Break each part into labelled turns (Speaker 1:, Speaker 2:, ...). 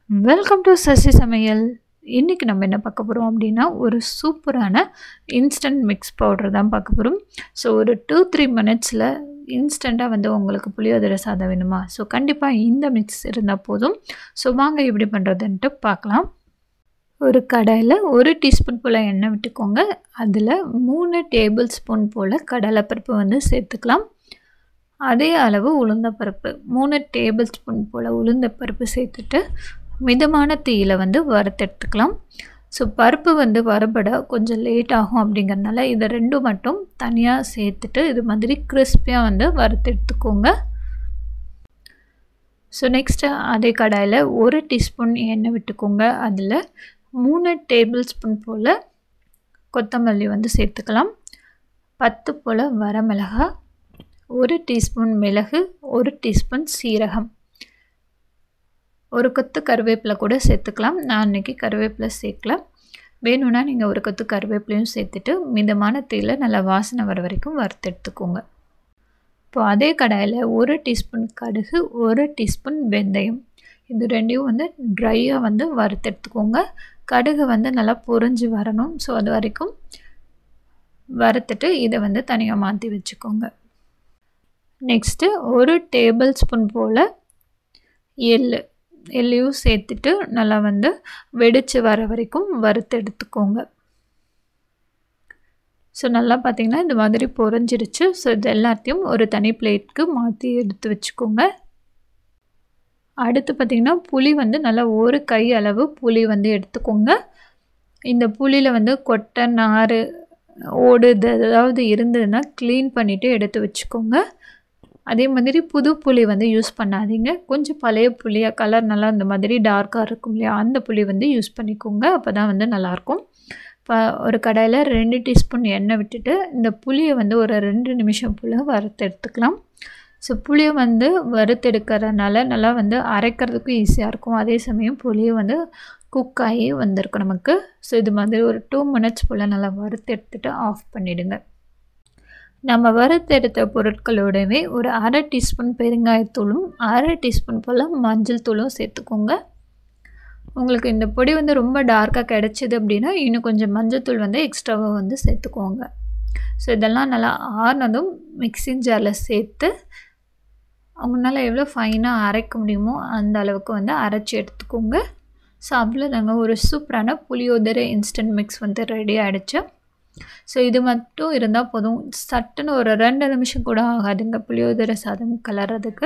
Speaker 1: welcome to Sasi சமையல் இன்றைக்கி நம்ம என்ன பார்க்க போகிறோம் அப்படின்னா ஒரு சூப்பரான இன்ஸ்டன்ட் மிக்ஸ் பவுடர் தான் பார்க்க போகிறோம் ஸோ ஒரு டூ த்ரீ மினிட்ஸில் இன்ஸ்டண்ட்டாக வந்து உங்களுக்கு புளியோதரை சாதம் வேணுமா ஸோ கண்டிப்பாக இந்த மிக்ஸ் இருந்தால் போதும் ஸோ வாங்க எப்படி பண்ணுறதுன்ட்டு பார்க்கலாம் ஒரு கடாயில் ஒரு டீஸ்பூன் போல் எண்ணெய் விட்டுக்கோங்க அதில் மூணு டேபிள் ஸ்பூன் போல் கடலைப்பருப்பு வந்து சேர்த்துக்கலாம் அதே அளவு உளுந்தப்பருப்பு மூணு டேபிள் ஸ்பூன் போல் உளுந்தப்பருப்பு சேர்த்துட்டு மிதமான தீயில் வந்து வறுத்தெடுத்துக்கலாம் ஸோ பருப்பு வந்து வறுபட கொஞ்சம் லேட் ஆகும் அப்படிங்கிறதுனால இதை ரெண்டும் மட்டும் தனியாக சேர்த்துட்டு இது மாதிரி கிறிஸ்பியாக வந்து வறுத்தெடுத்துக்கோங்க ஸோ நெக்ஸ்ட்டு அதே கடாயில் ஒரு டீஸ்பூன் எண்ணெய் விட்டுக்கோங்க அதில் மூணு டேபிள் ஸ்பூன் போல் கொத்தமல்லி வந்து சேர்த்துக்கலாம் பத்து போல் வரமிளகாய் ஒரு டீஸ்பூன் மிளகு ஒரு டீஸ்பூன் சீரகம் ஒரு கொத்து கருவேப்பிலை கூட சேர்த்துக்கலாம் நான் இன்றைக்கி கருவேப்பிலை சேர்க்கல வேணும்னா நீங்கள் ஒரு கொத்து கருவேப்பிலையும் சேர்த்துட்டு மிதமான தீயில் நல்லா வாசனை வர வரைக்கும் வறுத்தெடுத்துக்கோங்க இப்போ அதே கடாயில் ஒரு டீஸ்பூன் கடுகு ஒரு டீஸ்பூன் வெந்தயம் இது ரெண்டையும் வந்து ட்ரையாக வந்து வறுத்தெடுத்துக்கோங்க கடுகு வந்து நல்லா பொறிஞ்சு வரணும் ஸோ அது வரைக்கும் வறுத்துட்டு இதை வந்து தனியாக மாற்றி வச்சுக்கோங்க நெக்ஸ்ட்டு ஒரு டேபிள் ஸ்பூன் போல் எள் எள்ளையும் சேர்த்துட்டு நல்லா வந்து வெடித்து வர வரைக்கும் வறுத்து எடுத்துக்கோங்க ஸோ நல்லா பார்த்திங்கன்னா இந்த மாதிரி பொறிஞ்சிருச்சு ஸோ இது எல்லாத்தையும் ஒரு தனி பிளேட்க்கு மாற்றி எடுத்து வச்சுக்கோங்க அடுத்து பார்த்திங்கன்னா புளி வந்து நல்லா ஒரு கை அளவு புளி வந்து எடுத்துக்கோங்க இந்த புளியில் வந்து கொட்டை நார் ஓடு இது ஏதாவது இருந்ததுன்னா க்ளீன் பண்ணிவிட்டு எடுத்து வச்சுக்கோங்க அதே மாதிரி புது புளி வந்து யூஸ் பண்ணாதீங்க கொஞ்சம் பழைய புளியாக கலர் நல்லா இந்த மாதிரி டார்க்காக இருக்கும் இல்லையா அந்த புளி வந்து யூஸ் பண்ணிக்கோங்க அப்போ தான் வந்து நல்லாயிருக்கும் இப்போ ஒரு கடாயில் ரெண்டு டீஸ்பூன் எண்ணெய் விட்டுட்டு இந்த புளியை வந்து ஒரு ரெண்டு நிமிஷம் போல் வறுத்து எடுத்துக்கலாம் ஸோ புளியை வந்து வறுத்தெடுக்கிறதுனால நல்லா வந்து அரைக்கிறதுக்கும் ஈஸியாக இருக்கும் அதே சமயம் புளியை வந்து குக் ஆகி வந்திருக்கும் நமக்கு ஸோ இது மாதிரி ஒரு டூ மினிட்ஸ் போல் நல்லா வறுத்து எடுத்துகிட்டு ஆஃப் பண்ணிவிடுங்க நம்ம வறுத்தெடுத்த பொருட்களோடவே ஒரு அரை டீஸ்பூன் பெருங்காயத்தூளும் அரை டீஸ்பூன் போல் மஞ்சள் தூளும் சேர்த்துக்கோங்க உங்களுக்கு இந்த பொடி வந்து ரொம்ப டார்க்காக கிடச்சிது அப்படின்னா இன்னும் கொஞ்சம் மஞ்சள் தூள் வந்து எக்ஸ்ட்ராவாக வந்து சேர்த்துக்கோங்க ஸோ இதெல்லாம் நல்லா ஆறினதும் மிக்சிங் ஜாரில் சேர்த்து அவங்களால எவ்வளோ ஃபைனாக அரைக்க முடியுமோ அந்த அளவுக்கு வந்து அரைச்சி எடுத்துக்கோங்க ஸோ அவ்வளோதாங்க ஒரு சூப்பரான புளியோதரை இன்ஸ்டன்ட் மிக்ஸ் வந்து ரெடி ஆகிடுச்சு ஸோ இது மட்டும் இருந்தால் போதும் சட்டுன்னு ஒரு ரெண்டு நிமிஷம் கூட ஆகாதுங்க புளியோதரை சாதம் கலர்றதுக்கு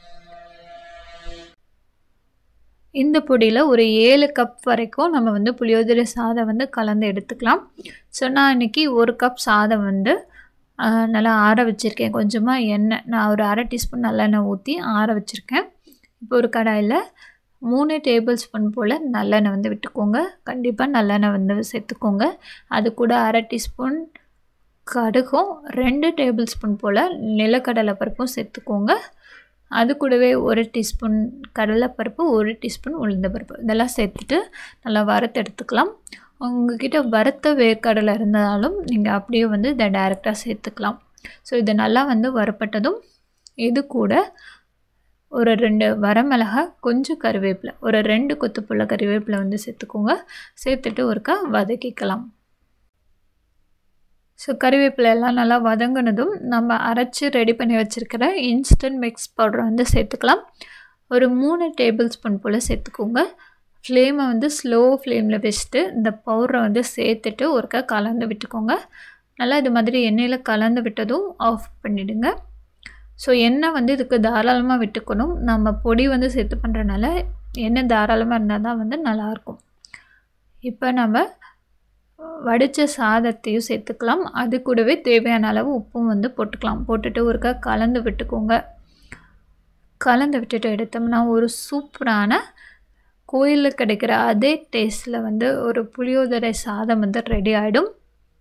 Speaker 1: இந்த பொடியில் ஒரு ஏழு கப் வரைக்கும் நம்ம வந்து புளியோதரை சாதம் வந்து கலந்து எடுத்துக்கலாம் ஸோ நான் இன்றைக்கி ஒரு கப் சாதம் வந்து நல்லா ஆற வச்சுருக்கேன் கொஞ்சமாக எண்ணெய் நான் ஒரு அரை டீஸ்பூன் நல்லெண்ணெய் ஊற்றி ஆற வச்சுருக்கேன் இப்போ ஒரு கடாயில் மூணு டேபிள் ஸ்பூன் போல் நல்லெண்ணெய் வந்து விட்டுக்கோங்க கண்டிப்பாக நல்லெண்ணெய் வந்து சேர்த்துக்கோங்க அது கூட அரை டீஸ்பூன் கடுகும் ரெண்டு டேபிள் ஸ்பூன் போல் நிலக்கடலை பருப்பும் சேர்த்துக்கோங்க அது கூடவே ஒரு டீஸ்பூன் கடலைப்பருப்பு ஒரு டீஸ்பூன் உளுந்த பருப்பு இதெல்லாம் சேர்த்துட்டு நல்லா வறுத்து எடுத்துக்கலாம் உங்ககிட்ட வறுத்த வேர்க்கடலை இருந்தாலும் நீங்கள் அப்படியே வந்து இதை டைரெக்டாக சேர்த்துக்கலாம் ஸோ இது நல்லா வந்து வறுப்பட்டதும் இது கூட ஒரு ரெண்டு வரமிளகா கொஞ்சம் கருவேப்பிலை ஒரு ரெண்டு கொத்து புள்ள கருவேப்பிலை வந்து சேர்த்துக்கோங்க சேர்த்துட்டு ஒருக்கா வதக்கிக்கலாம் ஸோ கருவேப்பிலை எல்லாம் நல்லா வதங்கினதும் நம்ம அரைச்சி ரெடி பண்ணி வச்சுருக்கிற இன்ஸ்டன்ட் மிக்ஸ் பவுடர் வந்து சேர்த்துக்கலாம் ஒரு மூணு டேபிள் ஸ்பூன் போல் சேர்த்துக்கோங்க ஃப்ளேமை வந்து ஸ்லோ ஃப்ளேமில் வச்சுட்டு இந்த பவுடரை வந்து சேர்த்துட்டு ஒருக்கா கலந்து விட்டுக்கோங்க நல்லா இது மாதிரி எண்ணெயில் கலந்து விட்டதும் ஆஃப் பண்ணிவிடுங்க ஸோ எண்ணெய் வந்து இதுக்கு தாராளமாக விட்டுக்கணும் நம்ம பொடி வந்து சேர்த்து பண்ணுறனால எண்ணெய் தாராளமாக இருந்தால் தான் வந்து நல்லாயிருக்கும் இப்போ நம்ம வடித்த சாதத்தையும் சேர்த்துக்கலாம் அது கூடவே தேவையான அளவு உப்பும் வந்து போட்டுக்கலாம் போட்டுட்டு ஒருக்கா கலந்து விட்டுக்கோங்க கலந்து விட்டுட்டு எடுத்தோம்னா ஒரு சூப்பரான கோயிலில் கிடைக்கிற அதே டேஸ்ட்டில் வந்து ஒரு புளியோதரை சாதம் வந்து ரெடி ஆகிடும்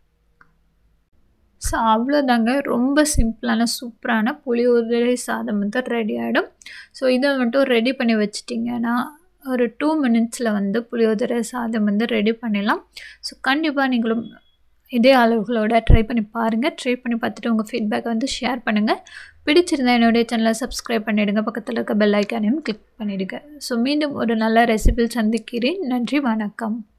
Speaker 1: ஸோ அவ்வளோதாங்க ரொம்ப சிம்பிளான சூப்பரான புளியோதரை சாதம் வந்து ரெடி ஆகிடும் ஸோ இதை மட்டும் ரெடி பண்ணி வச்சிட்டிங்கன்னா ஒரு டூ மினிட்ஸில் வந்து புளியோதரை சாதம் வந்து ரெடி பண்ணிடலாம் ஸோ கண்டிப்பாக நீங்களும் இதே அளவுகளோட ட்ரை பண்ணி பாருங்கள் ட்ரை பண்ணி பார்த்துட்டு உங்கள் ஃபீட்பேக்கை வந்து ஷேர் பண்ணுங்கள் பிடிச்சிருந்தா என்னுடைய சேனலை சப்ஸ்கிரைப் பண்ணிவிடுங்க பக்கத்தில் இருக்க பெல் ஐக்கானையும் கிளிக் பண்ணிவிடுங்க ஸோ மீண்டும் ஒரு நல்ல ரெசிபியில் சந்திக்கிறேன் நன்றி வணக்கம்